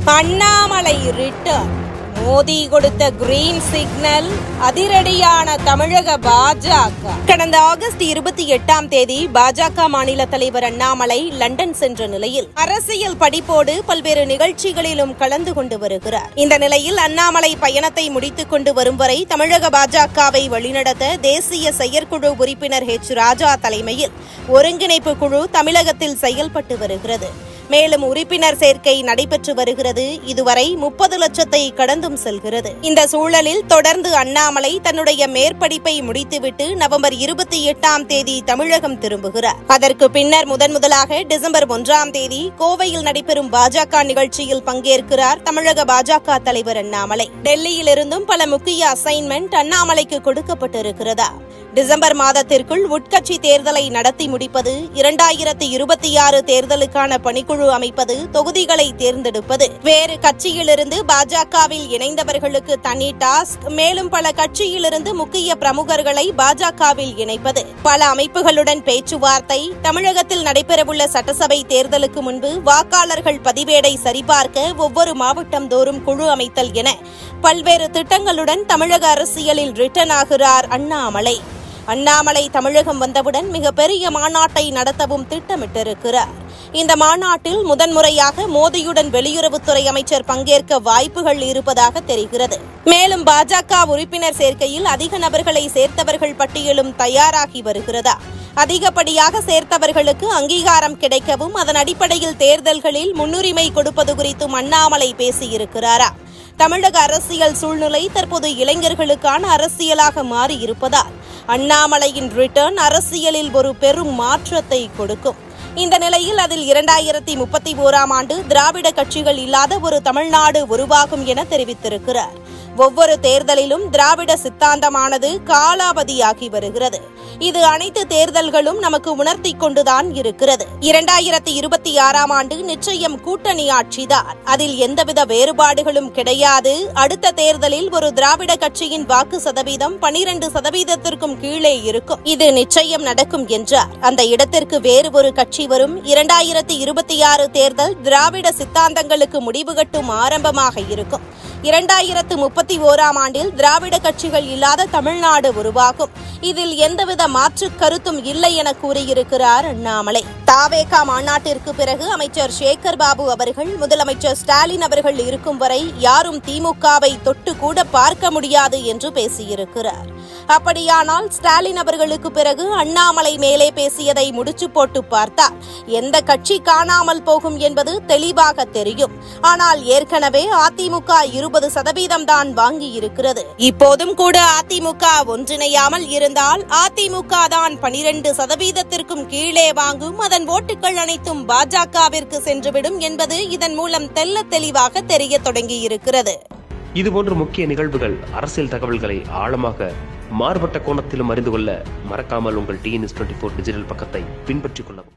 Annamalai return Modi கொடுத்த green signal அதிரடியான தமிழக பாஜக கடந்த ஆகஸ்ட் இருபத்தி எட்டாம் தேதி பாஜக மாநில தலைவர் அண்ணாமலை லண்டன் சென்ற நிலையில் அரசியல் படிப்போடு பல்வேறு நிகழ்ச்சிகளிலும் கலந்து கொண்டு வருகிறார் இந்த நிலையில் அண்ணாமலை பயணத்தை முடித்துக் கொண்டு வரும் வரை தமிழக பாஜகவை வழிநடத்த தேசிய செயற்குழு உறுப்பினர் ஹெச் ராஜா தலைமையில் ஒருங்கிணைப்பு குழு தமிழகத்தில் செயல்பட்டு வருகிறது மேலும் உறுப்பினர் சேர்க்கை நடைபெற்று வருகிறது இதுவரை முப்பது லட்சத்தை கடந்தும் செல்கிறது இந்த சூழலில் தொடர்ந்து அண்ணாமலை தன்னுடைய மேற்படிப்பை முடித்துவிட்டு நவம்பர் இருபத்தி எட்டாம் தேதி தமிழகம் திரும்புகிறார் அதற்கு பின்னர் முதன் முதலாக டிசம்பர் ஒன்றாம் தேதி கோவையில் நடைபெறும் பாஜக நிகழ்ச்சியில் பங்கேற்கிறார் தமிழக பாஜக தலைவர் அண்ணாமலை டெல்லியிலிருந்தும் பல முக்கிய அசைன்மெண்ட் அண்ணாமலைக்கு கொடுக்கப்பட்டிருக்கிறதா டிசம்பர் மாதத்திற்குள் உட்கட்சி தேர்தலை நடத்தி முடிப்பது இரண்டாயிரத்தி இருபத்தி ஆறு தேர்தலுக்கான பணிக்குழு அமைப்பது தொகுதிகளை தேர்ந்தெடுப்பது வேறு கட்சியிலிருந்து பாஜகவில் இணைந்தவர்களுக்கு தனி டாஸ்க் மேலும் பல கட்சியிலிருந்து முக்கிய பிரமுகர்களை பாஜகவில் இணைப்பது பல அமைப்புகளுடன் பேச்சுவார்த்தை தமிழகத்தில் நடைபெறவுள்ள சட்டசபை தேர்தலுக்கு முன்பு வாக்காளர்கள் பதிவேடை சரிபார்க்க ஒவ்வொரு மாவட்டம் தோறும் குழு அமைத்தல் என பல்வேறு திட்டங்களுடன் தமிழக அரசியலில் ரிட்டர்ன் ஆகிறார் அண்ணாமலை அண்ணாமலை தமிழகம் வந்தவுடன் மிகப்பெரிய மாநாட்டை நடத்தவும் திட்டமிட்டிருக்கிறார் இந்த மாநாட்டில் முதன்முறையாக மோடியுடன் வெளியுறவுத்துறை அமைச்சர் பங்கேற்க வாய்ப்புகள் இருப்பதாக தெரிகிறது மேலும் பாஜக உறுப்பினர் சேர்க்கையில் அதிக நபர்களை சேர்த்தவர்கள் பட்டியலும் தயாராகி வருகிறதா அதிகப்படியாக சேர்த்தவர்களுக்கு அங்கீகாரம் கிடைக்கவும் அதன் அடிப்படையில் தேர்தல்களில் முன்னுரிமை கொடுப்பது குறித்தும் அண்ணாமலை பேசியிருக்கிறாரா தமிழக அரசியல் சூழ்நிலை தற்போது இளைஞர்களுக்கான அரசியலாக மாறியிருப்பதால் அண்ணாமலையின் ரிட்டர்ன் அரசியலில் ஒரு பெரும் மாற்றத்தை கொடுக்கும் இந்த நிலையில் அதில் இரண்டாயிரத்தி முப்பத்தி ஓராம் ஆண்டு திராவிட கட்சிகள் இல்லாத ஒரு தமிழ்நாடு உருவாகும் என தெரிவித்திருக்கிறார் ஒவ்வொரு தேர்தலிலும் திராவிட சித்தாந்தமானது காலாவதியாகி வருகிறது இது அனைத்து தேர்தல்களும் நமக்கு உணர்த்தி கொண்டுதான் இருக்கிறது இரண்டாயிரத்தி இருபத்தி ஆறாம் ஆண்டு நிச்சயம் கூட்டணி ஆட்சிதான் அதில் எந்தவித வேறுபாடுகளும் கிடையாது அடுத்த தேர்தலில் ஒரு திராவிட கட்சியின் வாக்கு சதவீதம் பனிரெண்டு சதவீதத்திற்கும் கீழே இருக்கும் இது நிச்சயம் நடக்கும் என்றார் அந்த இடத்திற்கு வேறு ஒரு கட்சி வரும் இரண்டாயிரத்தி இருபத்தி ஆறு தேர்தல் திராவிட சித்தாந்தங்களுக்கு முடிவு கட்டும் ஆரம்பமாக இருக்கும் இரண்டாயிரத்து முப்பத்தி ஓராம் ஆண்டில் திராவிட கட்சிகள் இல்லாத தமிழ்நாடு உருவாகும் இதில் எந்தவித மாற்று கருத்தும் இல்லை என கூறியிருக்கிறார் அண்ணாமலை தாவேகா மாநாட்டிற்கு பிறகு அமைச்சர் சேகர் பாபு அவர்கள் முதலமைச்சர் ஸ்டாலின் அவர்கள் இருக்கும் வரை யாரும் திமுகவை தொட்டு கூட பார்க்க முடியாது என்று பேசியிருக்கிறார் அப்படியானால் ஸ்டாலின் அவர்களுக்கு பிறகு அண்ணாமலை மேலே பேசியதை முடிச்சு போட்டு பார்த்தால் எந்த கட்சி காணாமல் போகும் என்பது தெளிவாக தெரியும் ஆனால் ஏற்கனவே அதிமுக இருபது சதவீதம் தான் வாங்கி இருக்கிறது இப்போதும் கூட அதிமுக ஒன்றிணையாமல் இருந்தால் அதிமுக தான் பனிரெண்டு சதவீதத்திற்கும் கீழே வாங்கும் அதன் ஓட்டுகள் அனைத்தும் பாஜகவிற்கு சென்றுவிடும் என்பது இதன் மூலம் தெல்ல தெளிவாக தெரிய தொடங்கியிருக்கிறது இதுபோன்ற முக்கிய நிகழ்வுகள் அரசியல் தகவல்களை ஆழமாக மாறுபட்ட கோணத்திலும் அறிந்து கொள்ள மறக்காமல் உங்கள் டிஎன்எஸ் டுவெண்ட்டி ஃபோர் டிஜிட்டல் பக்கத்தை பின்பற்றிக் கொள்ளவும்